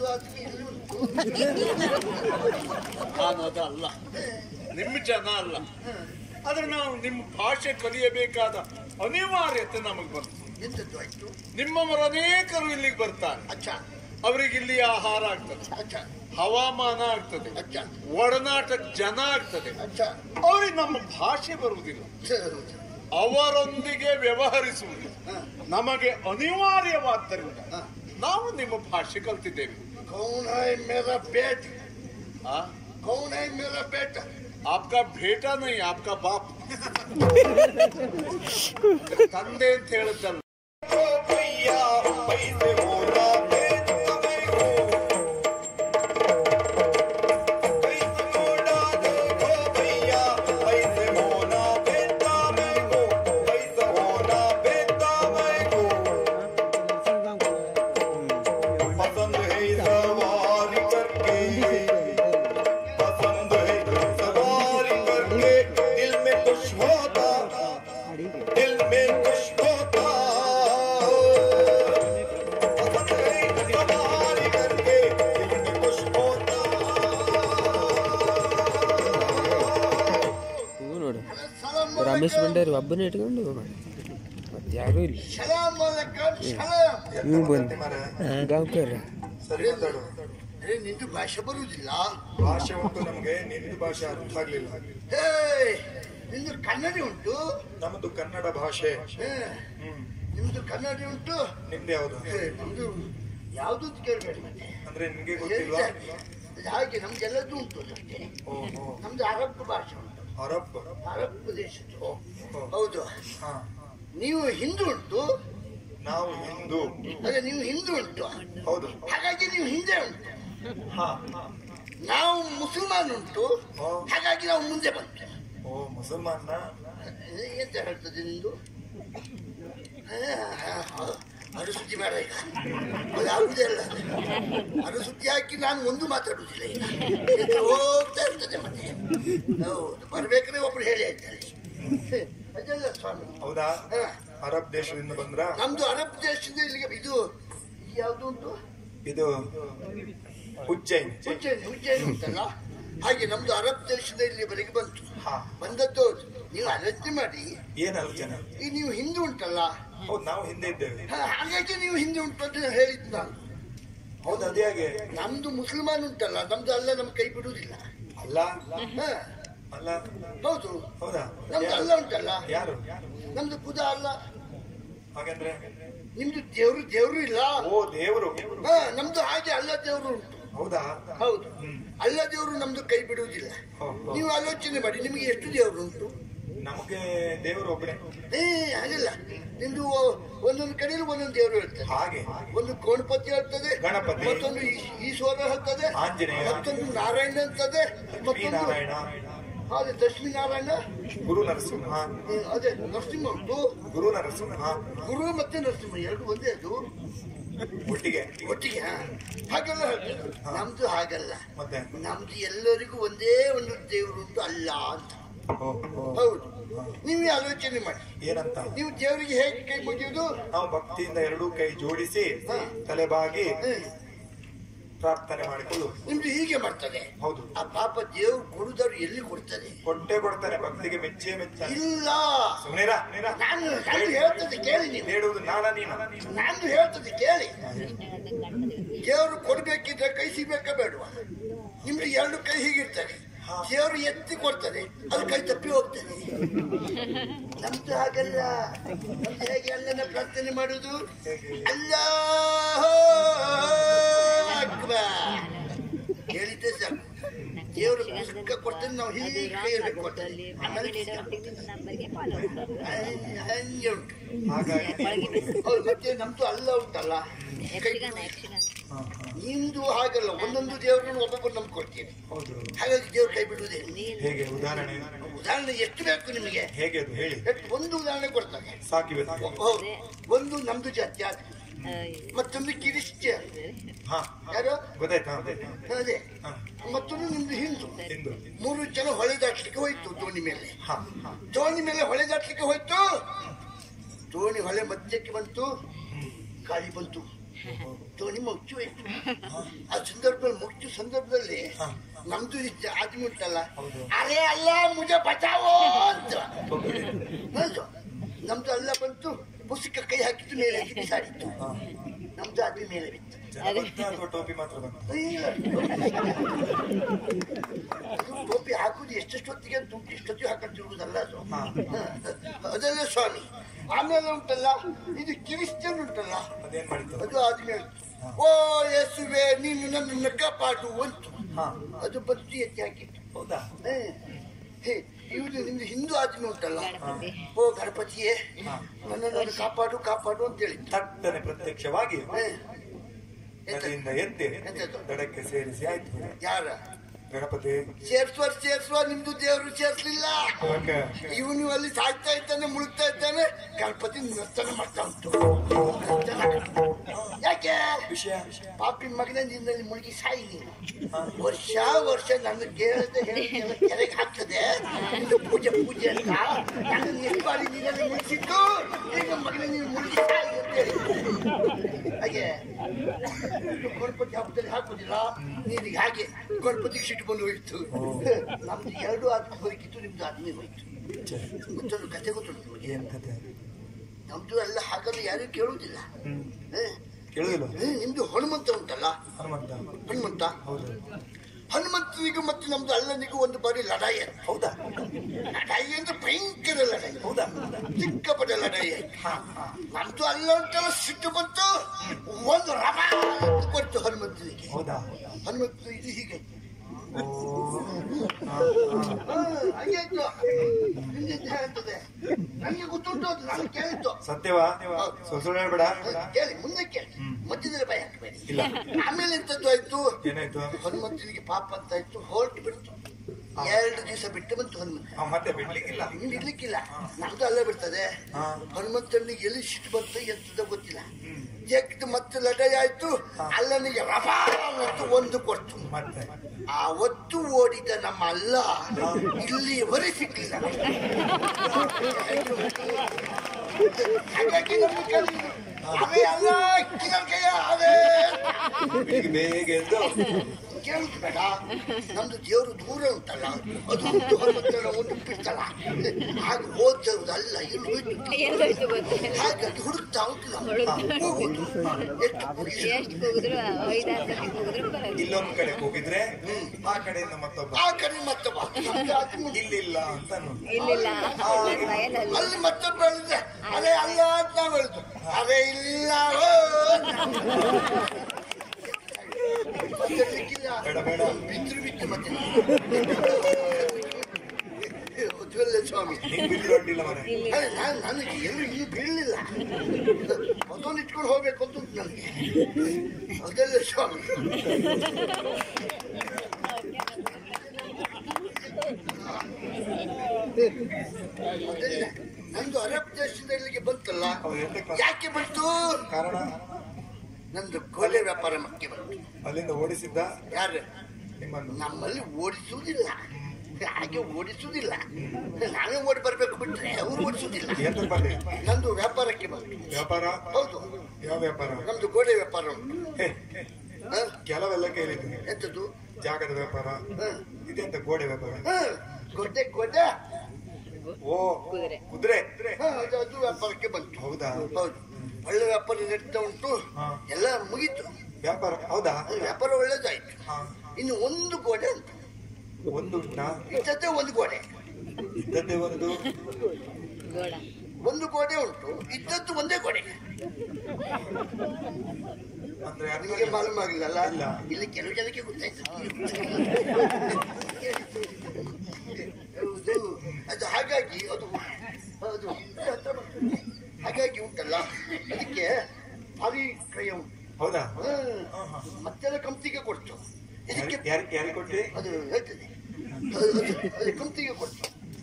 ಅದಕ್ಕೆ ಇಲ್ಲಿ ಉಂಟು ನಾನು ಅದಲ್ಲ ನಿಮ್ಮ ಜನ ಅಲ್ಲ ಆದ್ರೆ ನಾವು ನಿಮ್ಮ ಭಾಷೆ ಕಲಿಯಬೇಕಾದ ಅನಿವಾರ್ಯತೆ ನಮಗೆ ಬಂತು ಎಂತದ್ದು ಆಯ್ತು ನಿಮ್ಮವರು ಅನೇಕರು ಇಲ್ಲಿಗೆ ಬರ್ತಾರೆ ಅಚ್ಚ ಅವರಿಗೆ ಇಲ್ಲಿ ಆಹಾರ ಆಗ್ತದೆ ಅಚ್ಚ ಹವಾಮಾನ ಆಗ್ತದೆ ಅಚ್ಚ ಒಡನಾಟ ಜನ ಆಗ್ತದೆ ಅಚ್ಚ ಅವರಿಗೆ ನಮ್ಮ ಭಾಷೆ ಬರುವುದಿಲ್ಲ ಅವರೊಂದಿಗೆ ವ್ಯವಹರಿಸುವುದು ನಮಗೆ ಅನಿವಾರ್ಯವಾದ್ದರಿಂದ ಹ. ನಾವು ನಿಮ್ಮ ಭಾಷೆ ಕಲ್ತಿದ್ದೇವೆ कौन है मेरा पेट ಆ? कौन है मेरा पेट आपका ಬೇಟಾ ನೈ आपका ಬಾಪ್ ತಂದೆ ಅಂತ ಹೇಳುತ್ತಲ್ಲ पसंद है सवारी करके पसंद है सवारी करके दिल में कुछ होता दिल में कुछ होता पसंद है सवारी करके दिल में कुछ होता ಇವು ನೋಡು सलाम ರಮೇಶ್ ಭಂಡಾರಿ ಒಬ್ಬನೇ ಇಟ್ಕೊಂಡು ಮತ್ತೆ ಯಾರೂ ಇಲ್ಲ सलाम वालेकुम सलाम ನೀವು ಬಂದು ಗಾಂವ್ಕರ್ ಸರಿ ಮಾತಾಡು ಅರೆ ನಿಂದು ಭಾಷೆ ಬರುವುದಿಲ್ಲ ಭಾಷೆ ಉಂಟು ನಮಗೆ ನಿಮ್ದು ಭಾಷೆ ಅರ್ಥ ಆಗ್ಲಿಲ್ಲ ಹೇ ನಿಂದು ಕನ್ನಡಿ ಉಂಟು ನಮ್ಮದು ಕನ್ನಡ ಭಾಷೆ ಹೇ, ನಿಮ್ದು ಕನ್ನಡಿ ಉಂಟು ನಿಮ್ದು ಯಾವುದು ಹೇ, ನಮ್ದು ಯಾವ್ದು ಅಂತ ಕೇಳ್ಬೇಡಿ ಮತ್ತೆ ಅಂದ್ರೆ ನಿಮ್ಗೆ ಗೊತ್ತಿಲ್ವಾ ಅದು ಹಾಗೆ ನಮ್ಗೆಲ್ಲದ್ದು ಉಂಟು ನಮ್ಗೆ ಓಹೋ ನಮ್ದು ಅರಬ್ ಭಾಷೆ ಉಂಟು ಅರಬ್ ಅರಬ್ ದೇಶದ್ದು ಓ, ಹೌದು ಹಾ ನೀವು ಹಿಂದೂ ಉಂಟು ನಾವು ಹಿಂದೂ ಅದೇ ನೀವು ಹಿಂದೂ ಉಂಟು ಹೌದು ಹಾಗಾಗಿ ನೀವು ಹಿಂದೆ ಉಂಟು ಹಾ ನಾವು ಮುಸಲ್ಮಾನ್ ಉಂಟು ಓ. ಹಾಗಾಗಿ ನಾವು ಮುಂದೆ ಬಂತು ಓ ಮುಸಲ್ಮಾನ ಎಂತ ಹೇಳ್ತದೆ ನಿಂದು ಅದು ಸುದ್ದಿ ಬೇಡ ಈಗ ಅದು ಆಗುದೇ ಇಲ್ಲ ಅದು ಸುದ್ದಿ ಹಾಕಿ ನಾನು ಒಂದು ಮಾತಾಡುದಿಲ್ಲ ಈಗ ಈಗ ಹೋಗ್ತಾ ಇರ್ತದೆ ಮತ್ತೆ ಹೌದು ಬರ್ಬೇಕಾದ್ರೆ ಒಬ್ರು ಹೇಳಿ ಆಯ್ತಾರೆ ಅದೆಲ್ಲ ಸ್ವಾಮಿ ಹೌದಾ ಹ. ಅರಬ್ ದೇಶದಿಂದ ಬಂದ್ರ ನಮ್ದು ಅರಬ್ ದೇಶದಿಂದ ಇಲ್ಲಿಗೆ ಇದು ಯಾವ್ದು ಉಂಟು ಇದು ಉಜ್ಜೈನ್ ಉಜ್ಜಯಿನಿ ಉಜ್ಜಯಿನಿ ಉಂಟಲ್ಲ ಹಾಗೆ ನಮ್ದು ಅರಬ್ ದೇಶದಿಂದ ಇಲ್ಲಿವರೆಗೆ ಬಂತು ಹಾ. ಬಂದದ್ದು ಹೌದು. ನೀವು ಆಲೋಚನೆ ಮಾಡಿ ಏನ್ ಆಲೋಚನೆ ಈ ನೀವು ಹಿಂದೂ ಉಂಟಲ್ಲ ಹೌದು ನಾವು ಹಿಂದೆ ಇದ್ದೇವೆ ಹಾ, ಹಾಗಾಗಿ ನೀವು ಹಿಂದೆ ಉಂಟು ಅಂತ ಹೇಳಿದ್ದು ನಾನು ಹೌದು ಅದೇ ಹಾಗೆ ನಮ್ದು ಮುಸಲ್ಮಾನ್ ಉಂಟಲ್ಲ ನಮ್ದು ಅಲ್ಲ ನಮ್ ಕೈ ಬಿಡುವುದಿಲ್ಲ ಅಲ್ಲ ಹಾ, ಅಲ್ಲ ಹೌದು ಹೌದಾ ನಮ್ದು ಅಲ್ಲ ಉಂಟಲ್ಲ ಯಾರು ನಮ್ದು ಖುದ ಅಲ್ಲ ಹಾಗಂದ್ರೆ ನಿಮ್ದು ದೇವ್ರು ದೇವ್ರು ಇಲ್ಲ ಓ ದೇವರು ಹಾ ನಮ್ದು ಹಾಗೆ ಅಲ್ಲ ದೇವ್ರು ಉಂಟು ಹೌದಾ ಹೌದು ಅಲ್ಲ ದೇವ್ರು ನಮ್ದು ಕೈ ಬಿಡುವುದಿಲ್ಲ ಹೋ, ಹೋ. ನೀವು ಆಲೋಚನೆ ಮಾಡಿ ನಿಮಗೆ ಎಷ್ಟು ದೇವ್ರು ಉಂಟು ನಮಗೆ ದೇವರು ಒಬ್ಬರೇ ಏ ಹಾಗಿಲ್ಲ ನಿಮ್ದು ಒಂದೊಂದು ಕಡೆಯಲ್ಲಿ ಒಂದೊಂದು ದೇವರು ಹೇಳ್ತಾರೆ ಹಾಗೆ ಒಂದು ಗಣಪತಿ ಹೇಳ್ತದೆ ಗಣಪತಿ. ಮತ್ತೊಂದು ಈ- ಈಶ್ವರ ಹೇಳ್ತದೆ ಆಂಜನೇಯ. ಮತ್ತೊಂದು ನಾರಾಯಣ ಅಂತದೆ ಲಕ್ಷ್ಮೀ ಮತ್ತೊಂದು ನಾರಾಯಣ ಅದೇ ಲಕ್ಷ್ಮೀ ನಾರಾಯಣ ಗುರು ನರಸಿಂಹ ಹ್ಮ್, ಅದೇ ನರಸಿಂಹ ಉಂಟು ಗುರು ನರಸಿಂಹ ಗುರು ಮತ್ತೆ ನರಸಿಂಹ ಎರಡು ಒಂದೇ ಅದು ಒಟ್ಟಿಗೆ ಒಟ್ಟಿಗೆ ಹಾ. ಹಾಗೆಲ್ಲ ಹೇಳ್ತಾರೆ ನಮ್ದು ಹಾಗಲ್ಲ ಮತ್ತೆ ನಮ್ದು ಎಲ್ಲರಿಗೂ ಒಂದೇ ಒಂದು ದೇವರು ಉಂಟು ಅಲ್ಲ ಅಂತ ಓ, ಓ. ಹೌದು ನೀವೇ ಆಲೋಚನೆ ಮಾಡಿ ಏನಂತ ನೀವು ದೇವರಿಗೆ ಹೇಗೆ ಕೈ ಮುಗಿಯುವುದು ನಾವು ಭಕ್ತಿಯಿಂದ ಎರಡೂ ಕೈ ಜೋಡಿಸಿ ತಲೆಬಾಗಿ ಪ್ರಾರ್ಥನೆ ಮಾಡಿಕೊಳ್ಳು ನಿಮ್ದು ಹೀಗೆ ಮಾಡ್ತದೆ ಹೌದು ಆ ಪಾಪ ದೇವ್ರು ಕೊಡುದವ್ರು ಎಲ್ಲಿ ಕೊಡ್ತದೆ ಕೊಟ್ಟೆ ಕೊಡ್ತಾನೆ ಭಕ್ತಿಗೆ ಮೆಚ್ಚೇ ಮೆಚ್ಚ ಇಲ್ಲ ಸುಮ್ನಿರ ನೀರ ನಾನು ನಾನು ಹೇಳ್ತದೆ ಕೇಳಿ ನೀವು ಹೇಳುವುದು ನಾನ ನೀನ ನಾನು ಹೇಳ್ತದೆ ಕೇಳಿ ದೇವರು ಕೊಡ್ಬೇಕಿದ್ರೆ ಕೈ ಸಿಗ್ಬೇಕಾ ಬೇಡವಾ ನಿಮ್ದು ಎರಡು ಕೈ ಹೀಗಿರ್ತದೆ ದೇವರು ಎತ್ತಿ ಕೊಡ್ತದೆ ಅದು ಕೈ ತಪ್ಪಿ ಹೋಗ್ತದೆ ನಮ್ದು ಹಾಗಲ್ಲ ನಮ್ದು ಹೇಗೆ ಅಲ್ಲನ ಪ್ರಾರ್ಥನೆ ಮಾಡುದು ಅಲ್ಲ ಹೇಳಿದ್ದೆ ಸಾಕು ದೇವರು ಪುಸ್ತಕ ಕೊಡ್ತಾನೆ ನಾವು ಹೀಗೆ ಕೈಯಲ್ಲಿ ಕೊಡ್ತಾನೆ ಆಮೇಲೆ ಹಂಗೆ ಉಂಟು ಹಾಗಾಗಿ ಹೌದು ಮತ್ತೆ ನಮ್ದು ಅಲ್ಲ ಉಂಟಲ್ಲ ಕೈ ನಿಮ್ದು ಹಾಗಲ್ಲ ಒಂದೊಂದು ದೇವರನ್ನು ಒಬ್ಬೊಬ್ಬರು ನಮ್ಗೆ ಕೊಡ್ತೀನಿ ಹೌದು ಹಾಗಾಗಿ ದೇವ್ರ ಕೈ ಬಿಡುವುದೇ ಹೇಗೆ ಉದಾಹರಣೆ ಉದಾಹರಣೆ ಎಷ್ಟು ಬೇಕು ನಿಮಗೆ ಹೇಗೆ ಅದು ಹೇಳಿ ಎಷ್ಟು ಒಂದು ಉದಾಹರಣೆ ಕೊಡ್ತಾರೆ ಸಾಕಿವೆ ಹೌದು ಒಂದು ನಮ್ದು ಜಾತಿ ಆದ ಮತ್ತೊಂದು ಕಿರಿಶ್ಚಿಯನ್ ಹಾ ಯಾರು ಗೊತ್ತಾಯ್ತಾ ಗೊತ್ತಾಯ್ತಾ ಅದೇ ಹಾ. ಮತ್ತೊಂದು ನಿಮ್ದು ಹಿಂದೂ ಎಂದು ಮೂರು ಜನ ಹೊಳೆ ದಾಟ್ಲಿಕ್ಕೆ ಹೋಯ್ತು ದೋಣಿ ಮೇಲೆ ಹಾ ಹಾ ದೋಣಿ ಮೇಲೆ ಹೊಳೆ ದಾಟ್ಲಿಕ್ಕೆ ಹೋಯ್ತು ದೋಣಿ ಹೊಳೆ ಮಧ್ಯಕ್ಕೆ ಬಂತು ಗಾಳಿ ಬಂತು ಧ್ವನಿ ಮುಚ್ಚು ಇತ್ತು ಆ ಸಂದರ್ಭದಲ್ಲಿ ಮುಚ್ಚು ಸಂದರ್ಭದಲ್ಲಿ ನಮ್ದು ಇಷ್ಟ ಆದ್ಮಿ ಉಂಟಲ್ಲ ಅರೇ ಅಲ್ಲ ಮುಜೆ ಬಚಾವೋ ಅಂತ ಹೌದು ನಮ್ದು ಅಲ್ಲ ಬಂತು ಪುಸ್ತಕ ಕೈ ಹಾಕಿತ್ತು ಮೇಲೆ ಹಾಕಿ ಬಿಸಾಡಿತ್ತು ನಮ್ದು ಆದ್ಮಿ ಮೇಲೆ ಬಿತ್ತು ಜನ ಬಂತ ಅಥವಾ ಟೋಪಿ ಮಾತ್ರ ಬಂತು ಇಲ್ಲ. ಅದು ಟೋಪಿ ಹಾಕುದು ಎಷ್ಟೆಷ್ಟೊತ್ತಿಗೆ ಅಂತ ಉಂಟು ಎಷ್ಟೊತ್ತಿಗೆ ಹಾಕೊಂಡು ತಿರುಗುದಲ್ಲ ಅದು ಹ. ಅದಲ್ಲ ಸ್ವಾಮಿ ಆಮೇಲೆ ಉಂಟಲ್ಲ ಇದು ಕಿರಿಸ್ಟನ್ ಉಂಟಲ್ಲ ಅದೇನ್ ಮಾಡಿತ್ತು ಅದು ಆದ್ಮೇಲೆ ಓ ಯೇಸುವೆ ನೀನು ನನ್ನನ್ನು ಕಾಪಾಡು ಅಂತು ಹಾ ಅದು ಬತ್ತಿ ಎತ್ತಿ ಹಾಕಿತ್ತು ಹೌದಾ ಹೇ, ಹೇ ಇವ್ರು ನಿಮ್ದು ಹಿಂದೂ ಆದ್ಮಿ ಉಂಟಲ್ಲ ಗಣಪತಿ ಓ ಗಣಪತಿಯೇ ನನ್ನನ್ನು ಕಾಪಾಡು ಕಾಪಾಡು ಅಂತ ಹೇಳಿತ್ತು ತಟ್ಟನೆ ಪ್ರತ್ಯಕ್ಷವಾಗಿ ಹೇ. ಎಂತ- ನದಿಯಿಂದ ಎದ್ದೆ ಎಂತದ್ದು? ದಡಕ್ಕೆ ಸೇರಿಸಿ ಆಯ್ತು ಯಾರ ಗಣಪತಿ ಸೇರ್ಸುವ ಸೇರ್ಸುವ ನಿಮ್ದು ದೇವರು ಸೇರ್ಸ್ಲಿಲ್ಲ ಓಕೆ ಇವನು ಅಲ್ಲಿ ಸಾಯ್ತಾ ಇದ್ದಾನೆ ಮುಳುಗ್ತಾ ಇದ್ದಾನೆ ಗಣಪತಿ ನರ್ತನ ಮಾಡ್ತಾ ಉಂಟು ನರ್ತನ. ಯಾಕೆ ವಿಷಯ ಪಾಪಿ ಮಗನ ನಿನ್ನಲ್ಲಿ ಮುಳುಗಿ ಸಾಯಿ ನೀನು ವರ್ಷ ವರ್ಷ ನನ್ನ ಕೇಳದೆ ಹೇಳಿದ ಕೆರೆಗೆ ಹಾಕ್ತದೆ ನಿಂದು ಪೂಜೆ ಪೂಜೆ ಅಂತ ನನ್ನ ಎಷ್ಟು ಬಾರಿ ನೀನಲ್ಲಿ ಮುಳುಗಿಸಿದ್ದು ಈಗ ಮಗನ ನೀನು ಮುಳುಗಿ ಸಾಯಿ ಅಂತ ಹೇಳಿ ಹಾಗೆ ಇದು ಗಣಪತಿ ಹಬ್ಬದಲ್ಲಿ ಹಾಕುದಿಲ್ಲ ನೀರಿಗೆ ಹಾಗೆ ಗಣಪತಿಗೆ ಸಿಟ್ಟು ಬಂದು ಹೋಯ್ತು ನಮ್ದು ಎರಡು ಆದ್ಮಿ ಹೋಯ್ಕಿತ್ತು ನಿಮ್ದು ಆದ್ಮಿ ಹೋಯ್ತು ಗೊತ್ತೊಂದು ಕತೆ ಗೊತ್ತುಂಟು ನಿಮಗೆ ಏನ್ ಕತೆ ನಮ್ದು ಎಲ್ಲ ಹಾಗಲು ಯಾರು ಕೇಳುವುದಿಲ್ಲ ಹ್ಮ್ ಹ? ಕೇಳುದಿಲ್ಲ ಹ, ನಿಮ್ದು ಹನುಮಂತ ಉಂಟಲ್ಲ ಹನುಮಂತ ಹನುಮಂತ ಹೌದು ಹನುಮಂತನಿಗೂ ಮತ್ತು ನಮ್ದು ಅಲ್ಲನಿಗೂ ಒಂದು ಬಾರಿ ಲಡಾಯಿ ಆಯ್ತು ಹೌದಾ ಲಡಾಯಿ ಅಂದ್ರೆ ಭಯಂಕರ ಲಡಾಯಿ ಹೌದಾ ಸಿಕ್ಕಾಪಟ್ಟೆ ಲಡಾಯಿ ಆಯ್ತು ನಮ್ದು ಅಲ್ಲ ಉಂಟಲ್ಲ ಸಿಟ್ಟು ಬಂತು ಒಂದು ರಮ ಅಂತ ಕೊಡ್ತು ಹನುಮಂತನಿಗೆ ಹೌದಾ ಹನುಮಂತ ಇದು ಹೀಗೆ ಓ ಹಾ, ಹಾ. ಹ, ಹಾಗೆ ಆಯ್ತು ನಿಮ್ಗೆ ಎಂತ ಹೇಳ್ತದೆ ನನಗೆ ಗೊತ್ತುಂಟು ಅದು ನಾನು ಕೇಳಿತ್ತು ಸತ್ಯವಾ ಸುಳ್ಳು ಸುಳ್ಳು ಹೇಳ್ಬೇಡ ಕೇಳಿ ಮುಂದೆ ಕೇಳಿ ಮಧ್ಯದಲ್ಲಿ ಭಯ ಹಾಕಬೇಡಿ ಇಲ್ಲ ಆಮೇಲೆ ಎಂತದ್ದು ಆಯ್ತು ಏನಾಯ್ತು ಹನುಮಂತನಿಗೆ ಪಾಪ ಅಂತ ಆಯ್ತು ಹೊರಟು ಬಿಡ್ತು ಎರಡು ದಿವಸ ಬಿಟ್ಟು ಬಂತು ಹನುಮಂತ ಆ, ಮತ್ತೆ ಬಿಡ್ಲಿಕ್ಕಿಲ್ಲ ಇನ್ನು ಇರ್ಲಿಕ್ಕಿಲ್ಲ ನಮ್ದು ಅಲ್ಲೇ ಬಿಡ್ತದೆ ಹಾ. ಹನುಮಂತನಿಗೆ ಎಲ್ಲಿ ಸಿಟ್ಟು ಬಂತು ಎಂತದ ಗೊತ್ತಿಲ್ಲ ಜಗ್ದು ಮತ್ತೆ ಲಡಾಯಿ ಆಯ್ತು ಅಲ್ಲನಿಗೆ ರಫಾ ಮತ್ತು ಒಂದು ಕೊಡ್ತು ಮತ್ತೆ ಆ ಒತ್ತು ಓಡಿದ ನಮ್ಮ ಅಲ್ಲ ಇಲ್ಲಿವರೆ ಸಿಕ್ಕಿಲ್ಲ ಹಾಗಾಗಿ ನಮ್ಗೆ ಕಲಿ ಅವೇ ಅಲ್ಲ ಕಿರಣ ಕೈಯ ಅವೇ ಬೆಳಿಗ್ಗೆ ಬೇಗ ಎದ್ದು ಕೇಳುದು ಬೇಡ ನಮ್ದು ದೇವರು ದೂರ ಉಂಟಲ್ಲ ಅದು ಒಂದು ಹನುಮಂತನ ಒಂದು ಬಿಡ್ತಲ್ಲ ಹಾಗೆ ಓದ್ತರುವುದು ಅಲ್ಲ ಇಲ್ಲಿ ಹೋಯ್ತು ಎಲ್ಲೋಯ್ತು ಗೊತ್ತಿಲ್ಲ ಹಾಗಾಗಿ ಹುಡುಕ್ತಾ ಉಂಟು ನಾವು ಹೋಗುದು ಎಷ್ಟು ಹೋಗಿದೆ? ಎಷ್ಟು ಕೂಗಿದ್ರು ಐದಾರು ಸತಿ ಕೂಗಿದ್ರು ಬರಲ್ಲ ಇಲ್ಲೊಂದ್ ಕಡೆ ಹೋಗಿದ್ರೆ ಆ ಕಡೆಯಿಂದ ಮತ್ತೊಬ್ಬ ಆ ಕಡೆ ಮತ್ತೊಬ್ಬ ನಮ್ದು ಅದು ಮುಂದೆ. ಇಲ್ಲಿಲ್ಲ ಅಂತ ಅನ್ನೋದು. ಇಲ್ಲಿಲ್ಲ ನನ್ನ ಬಯಲಲ್ಲಿ ಅಲ್ಲಿ ಮತ್ತೊಬ್ಬ ಹೇಳಿದ್ರೆ ಅದೇ ಅಲ್ಲ ಅಂತ ನಾವು ಹೇಳಿದ್ದು ಅದೇ ಇಲ್ಲ ಓ ಅಂತ. ಮಾತಾಡ್ಲಿಕ್ಕಿಲ್ಲ. ಬೇಡ, ಬೇಡ. ಬಿದ್ರು ಬಿತ್ತು ಮತ್ತೆ ಗೊತ್ತಿಲ್ಲ ಸ್ವಾಮಿ ನಿಂಗ್ ಬಿದ್ರು ಅಡ್ಡಿಲ್ಲ ಮನೆ ಅದೇ ನಾನು ನನಗೆ ಎಲ್ಲೂ ಇನ್ನೂ ಬೀಳಲಿಲ್ಲ ಅದೊಂದು ಇಟ್ಕೊಂಡು ಹೋಗ್ಬೇಕು ಅಂತ ಉಂಟು ನನಗೆ ಅದಲ್ಲ ಸ್ವಾಮಿ ಅದಲ್ಲ ನಂದು ಅರಬ್ ದೇಶದಿಂದ ಇಲ್ಲಿಗೆ ಬಂತಲ್ಲ ಹೌದು, ಎಂತಕ್ಕೆ ಬಂತು? ಯಾಕೆ ಬಂತು ಕಾರಣ ನಂದು ಗೋಲೆ ವ್ಯಾಪಾರ ಮಕ್ಕೆ ಬಂತು ಅಲ್ಲಿಂದ ಓಡಿಸಿದ್ದ ಯಾರು ನಿಮ್ಮನ್ನು ನಮ್ಮಲ್ಲಿ ಓಡಿಸುವುದಿಲ್ಲ ಹಾಗೆ ಓಡಿಸುವುದಿಲ್ಲ ನಾವೇ ಓಡಿ ಬರ್ಬೇಕು ಬಿಟ್ರೆ ಅವರು ಓಡಿಸುವುದಿಲ್ಲ ಎಂತ ಬಂದೆ ನಂದು ವ್ಯಾಪಾರಕ್ಕೆ ಬಂತು ವ್ಯಾಪಾರ ಹೌದು ಯಾವ ವ್ಯಾಪಾರ ನಮ್ದು ಗೋಡೆ ವ್ಯಾಪಾರ ಉಂಟು ಹೇ ಹ? ಕೆಲವೆಲ್ಲ ಕೇಳಿದ್ದೀನಿ ಎಂತದ್ದು ಜಾಗದ ವ್ಯಾಪಾರ ಹ? ಇದೆಂತ ಗೋಡೆ ವ್ಯಾಪಾರ ಹ? ಗೊಡ್ಡೆ ಗೊಡ್ಡೆ ಓ ಕುದುರೆ. ಕುದುರೆ ಹ, ಅದು ಅದು ವ್ಯಾಪಾರಕ್ಕೆ ಬಂತು ಹೌದಾ ಹೌದು ಒಳ್ಳೆ ವ್ಯಾಪಾರ ನಡೀತಾ ಉಂಟು ಹಾ. ಎಲ್ಲ ಮುಗೀತು ವ್ಯಾಪಾರ ಹೌದಾ ಅದು ವ್ಯಾಪಾರ ಒಳ್ಳೇದಾಯ್ತು ಹಾ. ಇನ್ನು ಒಂದು ಗೋಡೆ ಉಂಟು ಒಂದು ಉಂಟಾ ಇದ್ದದ್ದೇ ಒಂದು ಗೋಡೆ ಇದ್ದದ್ದೇ ಒಂದು ಗೋಡ ಒಂದು ಗೋಡೆ ಉಂಟು ಇದ್ದದ್ದು ಒಂದೇ ಗೋಡೆ ಅಂದ್ರೆ ಅರ್ಥ ನಿಮಗೆ ಮಾಲೂಮ್ ಆಗಿಲ್ಲಲ್ಲ ಇಲ್ಲ. ಇಲ್ಲಿ ಕೆಲವು ಜನಕ್ಕೆ ಗೊತ್ತಾಯ್ತು ಹೌದು. ಅದು ಹಾಗಾಗಿ ಅದು ಅದು ಹಾಗಾಗಿ ಉಂಟಲ್ಲ ಅದಕ್ಕೆ ಭಾರಿ ಕ್ರಯ ಉಂಟು ಹೌದಾ ಹ್ಮ್. ಮತ್ತೆಲ್ಲ ಕಂಪ್ನಿಗೆ ಕೊಡ್ತು ಇದಕ್ಕೆ ಯಾರು ಯಾರಿಗೆ ಕೊಟ್ರಿ ಅದು ಹೇಳ್ತದೆ ಅದು- ಅದು- ಅದು ಕಂಪ್ನಿಗೆ ಕೊಡ್ತು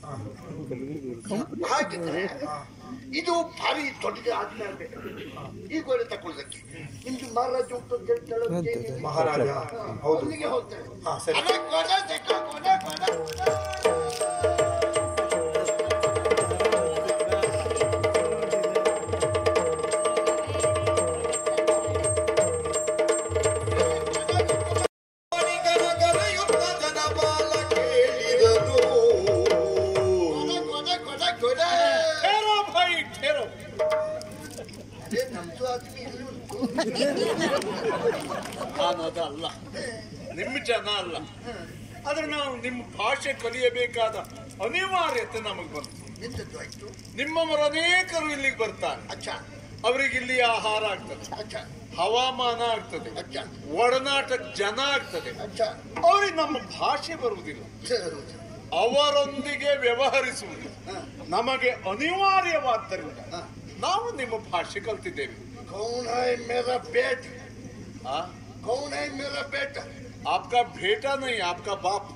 ಹಾಗಿದ್ರೆ ಇದು ಭಾರಿ ದೊಡ್ಡದು ಆದ್ಮೇಲೆ ಬೇಕು ಈ ಗೋಡೆ ತಕೊಳ್ಳೋದಕ್ಕೆ ನಿಮ್ದು ಮಹಾರಾಜ ಉಂಟು ಅಂತ ಹೇಳ್ತಾಳೆ, ಎಂತದು? ಮಹಾರಾಜ ಹಾ, ಹೌದು ಅಲ್ಲಿಗೆ ಹೋಗ್ತಾರೆ ಹಾ, ಸರಿ. ಅದೇ ಗೋಡೆ ತೆಕ್ಕೋ, ಗೋಡೆ, ಗೋಡೆ. ಅಲ್ಲ ನಿಮ್ಮ ಜನ ಅಲ್ಲ ಆದ್ರೆ ನಾವು ನಿಮ್ಮ ಭಾಷೆ ಕಲಿಯಬೇಕಾದ ಅನಿವಾರ್ಯತೆ ನಮಗೆ ಬಂತು ಎಂತದ್ದು ಆಯ್ತು ನಿಮ್ಮವರು ಅನೇಕರು ಇಲ್ಲಿಗೆ ಬರ್ತಾರೆ ಅಚ್ಚ ಅವರಿಗೆ ಇಲ್ಲಿ ಆಹಾರ ಆಗ್ತದೆ ಅಚ್ಚ ಹವಾಮಾನ ಆಗ್ತದೆ ಅಚ್ಚ ಒಡನಾಟ ಜನ ಆಗ್ತದೆ ಅಚ್ಚ ಅವ್ರಿಗೆ ನಮ್ಮ ಭಾಷೆ ಬರುವುದಿಲ್ಲ ಅವರೊಂದಿಗೆ ವ್ಯವಹರಿಸುವುದು ನಮಗೆ ಅನಿವಾರ್ಯವಾದ್ದರಿಂದ ನಾವು ನಿಮ್ಮ ಭಾಷೆ ಕಲ್ತಿದ್ದೇವೆ कौन है मेरा बेट ಆ? कौन है मेरा बेटा ಆಪ್ಕಾ ಭೇಟ ನೈ ಆಪ್ಕಾ ಬಾಪ್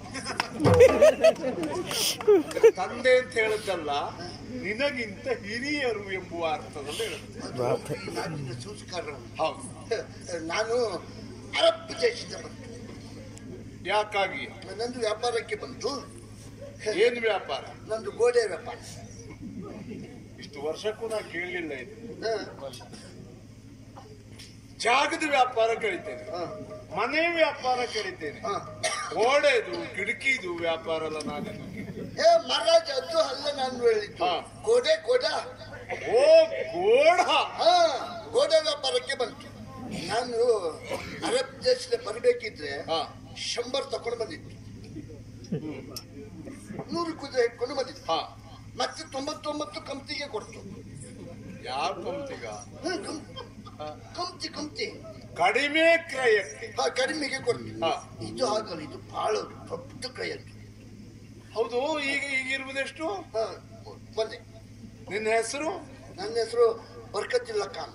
ತಂದೆ ಅಂತ ಹೇಳದ್ದಲ್ಲ ನಿನಗಿಂತ ಹಿರಿಯರು ಎಂಬುವ ಅರ್ಥದಲ್ಲಿ ಹೇಳುತ್ತೆ ಈ ನಾಡಿನ ಸಂಸ್ಕಾರವು ಹೌದು ನಾನು ಅರಬ್ ದೇಶದಿಂದ ಬಂತು ಯಾಕಾಗಿ ನಂದು ವ್ಯಾಪಾರಕ್ಕೆ ಬಂತು ಏನ್ ವ್ಯಾಪಾರ ನಂದು ಗೋಡೆ ವ್ಯಾಪಾರ ಇಷ್ಟು ವರ್ಷಕ್ಕೂ ನಾ ಕೇಳಲಿಲ್ಲ ಇದು ಹ, ಜಾಗದ ವ್ಯಾಪಾರ ಕಳಿತೇನೆ ಹ, ಮನೆ ವ್ಯಾಪಾರ ಕಳಿತೇನೆ ಹ. ಗೋಡೆದು ಕಿಟಕಿದು ವ್ಯಾಪಾರ ಎಲ್ಲ ನಾನು ಏ ಮಹಾರಾಜ ಅದು ಅಲ್ಲ ನಾನು ಹೇಳಿದ್ದು ಹಾ. ಗೋಡೆ ಗೋಡ ಓ ಗೋಡ ಹಾ ಗೋಡೆ ವ್ಯಾಪಾರಕ್ಕೆ ಬಂತು ನಾನು ಅರಬ್ ದೇಶದ ಬರಬೇಕಿದ್ರೆ ಹಾ. ಶಂಬರ್ ತಕೊಂಡು ಬಂದಿತ್ತು ನೂರು ಕುದುರೆ ಇಟ್ಕೊಂಡು ಬಂದಿತ್ತು ಹಾ ಮತ್ತೆ ತೊಂಬತ್ತೊಂಬತ್ತು ಕಂಪ್ತಿಗೆ ಕೊಡ್ತು ಯಾವ ಕಂತಿಗ ಹ್ಮ್, ಕಂ- ಕಂಪ್ತಿ ಕಂಪ್ತಿ ಕಡಿಮೆ ಕ್ರಯಕ್ಕೆ ಹಾ ಕಡಿಮೆಗೆ ಕೊಡ್ತು ಹಾ. ಇದು ಆಗಲ್ಲ ಇದು ಬಹಳ ದೊಡ್ಡ ಕೈ ಅಂತ ಹೌದು ಈಗ ಈಗ ಇರುವುದೆಷ್ಟು ಹಾ ಬಂದೆ ನಿನ್ನ ಹೆಸರು ನನ್ನ ಹೆಸರು ಬರ್ಕತ್ತಿಲ್ಲ ಖಾನ್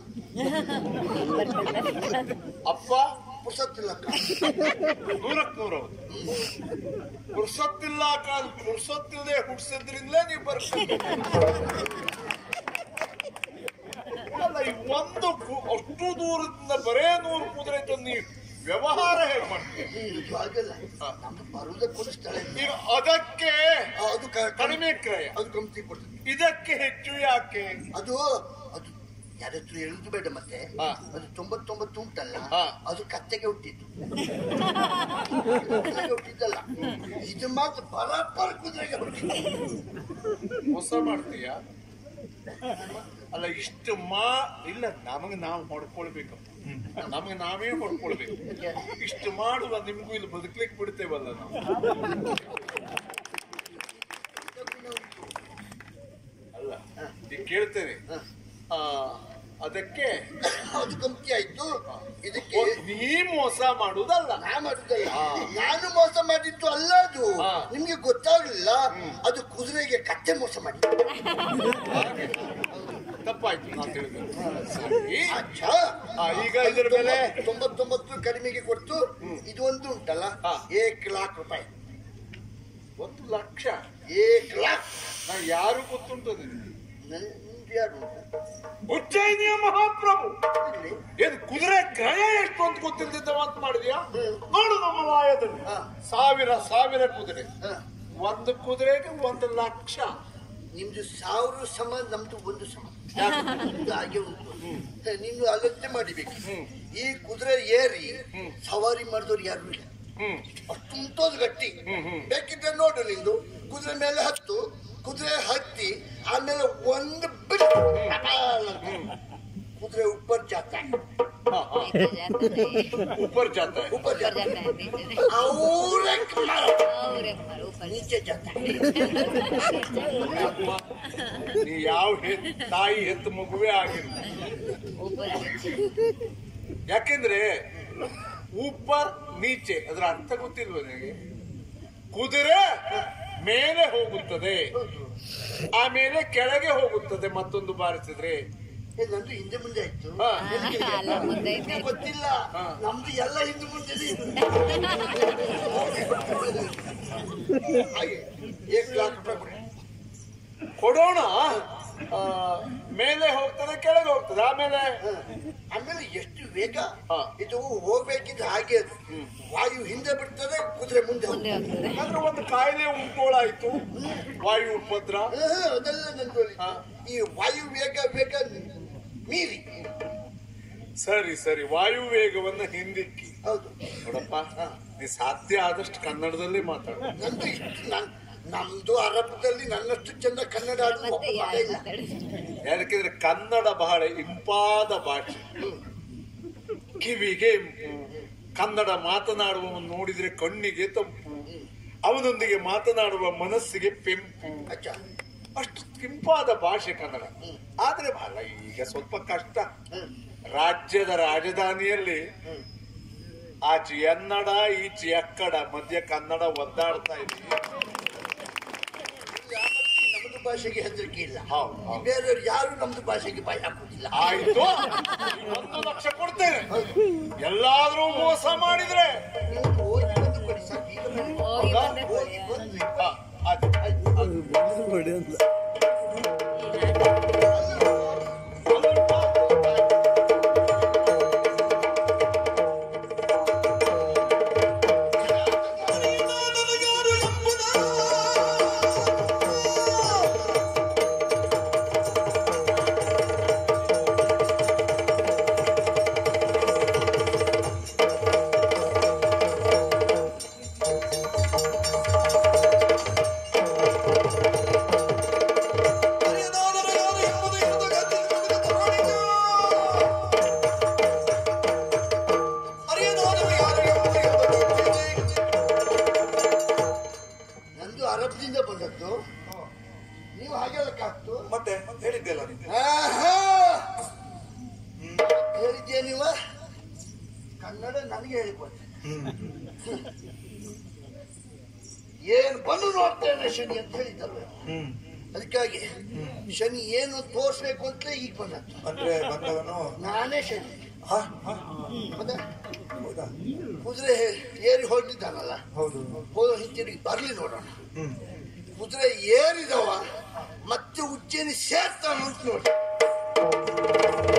ಅಪ್ಪ ಪುರ್ಸತ್ತಿಲ್ಲ ಖಾನ್ ನೂರಕ್ ನೂರ ಪುರ್ಸತ್ತಿಲ್ಲ ಕಾಲ್ ಪುರ್ಸತ್ತಿಲ್ಲದೆ ಹುಟ್ಟಿಸಿದ್ರಿಂದಲೇ ನೀವು ಬರ್ತೀರಿ ಅಲ್ಲ ಈ ಒಂದು ಕು- ಅಷ್ಟು ದೂರದಿಂದ ಬರೇ ನೂರು ಕುದುರೆ ತಂದು ನೀವು ವ್ಯವಹಾರ ಹೇಗೆ ಮಾಡ್ತೀರಿ ಇದು ಆಗಲ್ಲ ನಮ್ದು ಬರುವುದಕ್ಕೊಂದು ಸ್ಥಳ ಇದೆ. ಈಗ ಅದಕ್ಕೆ ಆ, ಅದು ಕ- ಕಡಿಮೆ ಕ್ರಯ ಅದು ಕಂಪ್ತಿ ಕೊಡ್ತದೆ ಇದಕ್ಕೆ ಹೆಚ್ಚು ಯಾಕೆ ಅದು ಅದು ಯಾರತ್ರ ಹೇಳುದು ಬೇಡ ಮತ್ತೆ ಹಾ. ಅದು ತೊಂಬತ್ತೊಂಬತ್ತು ಉಂಟಲ್ಲ ಹಾ. ಅದು ಕತ್ತೆಗೆ ಹುಟ್ಟಿದ್ದು ಕುದುರೆಗೆ ಹುಟ್ಟಿದ್ದಲ್ಲ ಇದು ಮಾತ್ರ ಬರಾಬರ್ ಕುದುರೆಗೆ ಹುಟ್ಟಿದ್ದು ಮೋಸ ಮಾಡ್ತೀಯ ಅಲ್ಲ ಇಷ್ಟು ಮಾ ಇಲ್ಲ ನಮಗೆ ನಾವು ಹೊಡ್ಕೊಳ್ಬೇಕು ನಮಗೆ ನಾವೇ ಹೊಡ್ಕೊಳ್ಬೇಕು ಇಷ್ಟು ಮಾಡುವ ನಿಮ್ಗೂ ಇಲ್ಲಿ ಬದುಕ್ಲಿಕ್ಕೆ ಬಿಡ್ತೇವಲ್ಲ ನಾವು ಅಲ್ಲ ಈಗ ಕೇಳ್ತೇನೆ ಆ, ಅದಕ್ಕೆ ಅದು ಕಂಪ್ತಿ ಆಯ್ತು ಇದಕ್ಕೆ ಒಂದ್ ನೀ ಮೋಸ ಮಾಡುವುದಲ್ಲ ನಾ ಮಾಡುದಲ್ಲ ಹಾ. ನಾನು ಮೋಸ ಮಾಡಿದ್ದು ಅಲ್ಲ ಅದು ಹಾ. ನಿಮ್ಗೆ ಗೊತ್ತಾಗ್ಲಿಲ್ಲ ಅದು ಕುದುರೆಗೆ ಕತ್ತೆ ಮೋಸ ಮಾಡಿ ಹಾಗೆ. ತಪ್ಪಾಯ್ತು ನಾ ತಿಳಿದ ಸರಿ ಅಚ್ಚಾ ಆ, ಈಗ ಇದ್ರ ಮೇಲೆ ತೊಂಬತ್ತೊಂಬತ್ತು ಕಡಿಮೆಗೆ ಕೊಡ್ತು ಇದು ಒಂದು ಉಂಟಲ್ಲ ಹಾ. ಏಕ್ ಲಾಖ್ ರೂಪಾಯಿ ಒಂದು ಲಕ್ಷ ಏಕ್ ಲಾಖ್ ನಾ ಯಾರು ಗೊತ್ತುಂಟು ನಿನಗೆ? ನಂದು ಯಾರು ಉಜ್ಜಯಿನಿಯ ಮಹಾಪ್ರಭು ಇಲ್ಲಿ? ಏನು ಕುದುರೆ ಕ್ರಯ ಎಷ್ಟು ಅಂತ ಗೊತ್ತಿಲ್ಲದಿದ್ದ ಮಾತು ಮಾಡಿದ್ಯಾ ನೋಡು ನಮ್ಮ ಲಾಯದಲ್ಲಿ ಹಾ. ಸಾವಿರ ಸಾವಿರ ಕುದುರೆ ಹಾ. ಒಂದು ಕುದುರೆಗೆ ಒಂದು ಲಕ್ಷ ನಿಮ್ದು ಸಾವಿರ ಸಮ ನಮ್ದು ಒಂದು ಸಮ ಯಾಕೆ? ಇದು ಹಾಗೆ ಉಂಟು ನೀನು ಆಲೋಚನೆ ಮಾಡಿಬೇಕು ಹ್ಮ್. ಈ ಕುದುರೆ ಏರಿ ಸವಾರಿ ಮಾಡಿದವ್ರು ಯಾರು ಇಲ್ಲ ಹ್ಮ್ ಅಷ್ಟು ಉಂಟೋದು ಗಟ್ಟಿ ಹ್ಮ್, ಹ್ಮ್. ಬೇಕಿದ್ರೆ ನೋಡು ನಿಂದು ಕುದುರೆ ಮೇಲೆ ಹತ್ತು ಕುದುರೆ ಹತ್ತಿ ಆಮೇಲೆ ಒಂದು ಬಿಟ್ಟು ಟಪಾಲ್ ಅಂತ. ಕುದುರೆ ಉಪ್ಪರ್ ಜಾತ ಹಾ, ಹಾ. नीचे जाता है ऊपर जाता है ಉಪ್ಪರ್ ऊपर ಜಾತ जाता है नीचे ಅವ್ರೆ और एक बार ऊपर ನೀಚೆ ಜಾತ ನೀ ಯಾವ ಹೆತ್ ತಾಯಿ ಹೆತ್ತು ಮಗುವೇ ಆಗಿಲ್ಲ ऊपर नीचे ಯಾಕೆಂದ್ರೆ ಉಪ್ಪರ್ ನೀಚೆ ಅದರ ಅರ್ಥ ಗೊತ್ತಿಲ್ವ ನಿನಗೆ ಕುದುರೆ ಮೇಲೆ ಹೋಗುತ್ತದೆ ಆಮೇಲೆ ಕೆಳಗೆ ಹೋಗುತ್ತದೆ ಮತ್ತೊಂದು ಬಾರಿಸಿದ್ರೆ ಏ, ನಂದು ಹಿಂದೆ ಮುಂದೆ ಆಯ್ತು ಹಾ. ಅಲ್ಲ ಮುಂದೆ ನಿಮ್ಗೆ ಗೊತ್ತಿಲ್ಲ ಹಾ. ನಮ್ದು ಎಲ್ಲ ಹಿಂದೆ ಮುಂದೆ ಹಾಗೆ ಏಕ್ ಲಾಖ್ ರೂಪಾಯಿ ಕೊಡಿ ಕೊಡೋಣ ಆ, ಮೇಲೆ ಹೋಗ್ತದೆ ಕೆಳಗೆ ಹೋಗ್ತದೆ ಆಮೇಲೆ ಆಮೇಲೆ ಎಷ್ಟು ವೇಗ ಹಾ. ಇದು ಹೋಗ್ಬೇಕಿದ್ದ ಹಾಗೆ ಅದು ವಾಯು ಹಿಂದೆ ಬಿಡ್ತದೆ ಕುದುರೆ ಮುಂದೆ ಮುಂದೆ ಹೋಗ್ತದೆ ಹೋಗ್ತದೆ ಅಂದ್ರೆ ಒಂದು ಕಾಯಿಲೆ ಉಂಟೋಳಾಯ್ತು ವಾಯು ಉಪದ್ರ ಹಾ, ಅದೆಲ್ಲ ನಂದು ಒಳ್ಳೆ. ಹಾ. ಈ ವಾಯು ವೇಗ ವೇಗ ಮೀರಿ ಸರಿ ಸರಿ ವಾಯು ವೇಗವನ್ನ ಹಿಂದಿಕ್ಕಿ ಹೌದು ನೋಡಪ್ಪ ನೀ ಸಾಧ್ಯ ಆದಷ್ಟು ಕನ್ನಡದಲ್ಲೇ ಮಾತಾಡು ನಂದು ಇಷ್ಟು ನನ್ ನಮ್ದು ಅರಬ್ದಲ್ಲಿ ನನ್ನಷ್ಟು ಚಂದ ಕನ್ನಡ ಆಡುವ ಮತ್ತೆ ಒಬ್ಬ ಮಗ ಯಾರು ಇಲ್ಲ ಮಾತಾಡಿದ್ರು ಯಾಕೆಂದ್ರೆ ಕನ್ನಡ ಬಹಳ ಇಂಪಾದ ಭಾಷೆ ಕಿವಿಗೆ ಇಂಪು ಕನ್ನಡ ಮಾತನಾಡುವ ನೋಡಿದ್ರೆ ಕಣ್ಣಿಗೆ ತಂಪು ಅವನೊಂದಿಗೆ ಮಾತನಾಡುವ ಮನಸ್ಸಿಗೆ ಪೆಂಪು ಅಚ್ಚ ಅಷ್ಟು ಕೆಂಪಾದ ಭಾಷೆ ಕನ್ನಡ ಆದ್ರೆ ಅಲ್ಲ ಈಗ ಸ್ವಲ್ಪ ಕಷ್ಟ ರಾಜ್ಯದ ರಾಜಧಾನಿಯಲ್ಲಿ ಆಚೆ ಎನ್ನಡ ಈಚೆ ಎಕ್ಕಡ ಮಧ್ಯ ಕನ್ನಡ ಒದ್ದಾಡ್ತಾ ಇದೆ ನಮ್ದು ಭಾಷೆಗೆ ಹೆದರಿಕೆ ಇಲ್ಲ ಹೌದು, ಹೌದು. ಬೇರೆಯವ್ರು ಯಾರು ನಮ್ದು ಭಾಷೆಗೆ ಬಾಯಿ ಹಾಕುದಿಲ್ಲ ಆಯ್ತು ಒಂದು ಲಕ್ಷ ಕೊಡ್ತೇನೆ ಎಲ್ಲಾದ್ರೂ ಮೋಸ ಮಾಡಿದ್ರೆ ಹೋಗಿ ಬಂದು ಕೊಡಿ ಸಾಕು. ಈಗ ಬೇಡ. ಹೋಗಿ ಹೌದಾ? ಬಂದೆ ಹೋಗಿ ಬಂದು ಹ, ಆಯ್ತು, ಆಯ್ತು, ಆಯ್ತು. ಕೊಡಿ ಅಂತ ಅರಿಯದಾದರೆ ಯಾರು ಎಂಬುದು ಎಂದು ಗತಿಸಿದ ತರುಣಿಗೆ. ಅರಿಯದಾದರೆ ಯಾರು ಎಂಬುದು ಎಂದು ಗತಿಸಿದೆ. ನಂದು ಅರಬ್ದಿಂದ ಬಂದದ್ದು ನೀವು ಹಾಗೆಲ್ಲಕ್ಕಾಗ್ತು ಮತ್ತೆ ಹೇಳಿದ್ದೆಲ್ಲ ನೀನು. ಆಹಾ! ಹೇಳಿದ್ಯಾ ನೀವ ಕನ್ನಡ ನನಗೆ ಹೇಳಿಕೊಟ್ಟೆ ಏನ್ ಬಂದು ನೋಡ್ತೇನೆ ಶನಿ ಅಂತ ಹೇಳಿದ್ದಲ್ವ ಹ್ಮ್ ಅದಕ್ಕಾಗಿ ಶನಿ ಏನು ತೋರ್ಸ್ಬೇಕು ಅಂತಲೇ ಈಗ ಬಂದದ್ದು ಅಂದ್ರೆ ಬಂದವನು ನಾನೇ ಶನಿ ಹ? ಹ? ಮತ್ತೆ ಹೌದಾ ಕುದುರೆ ಏರಿ ಹೊರಟಿದ್ದಾನಲ್ಲ ಹೌದು ಹೋದ ಹಿಂತಿರುಗಿ ಬರ್ಲಿ ನೋಡೋಣ ಹ್ಮ್ ಕುದುರೆ ಏರಿದವ ಮತ್ತೆ ಉಜ್ಜಯಿನಿ ಸೇರ್ತಾನ ಅಂತ ನೋಡಿ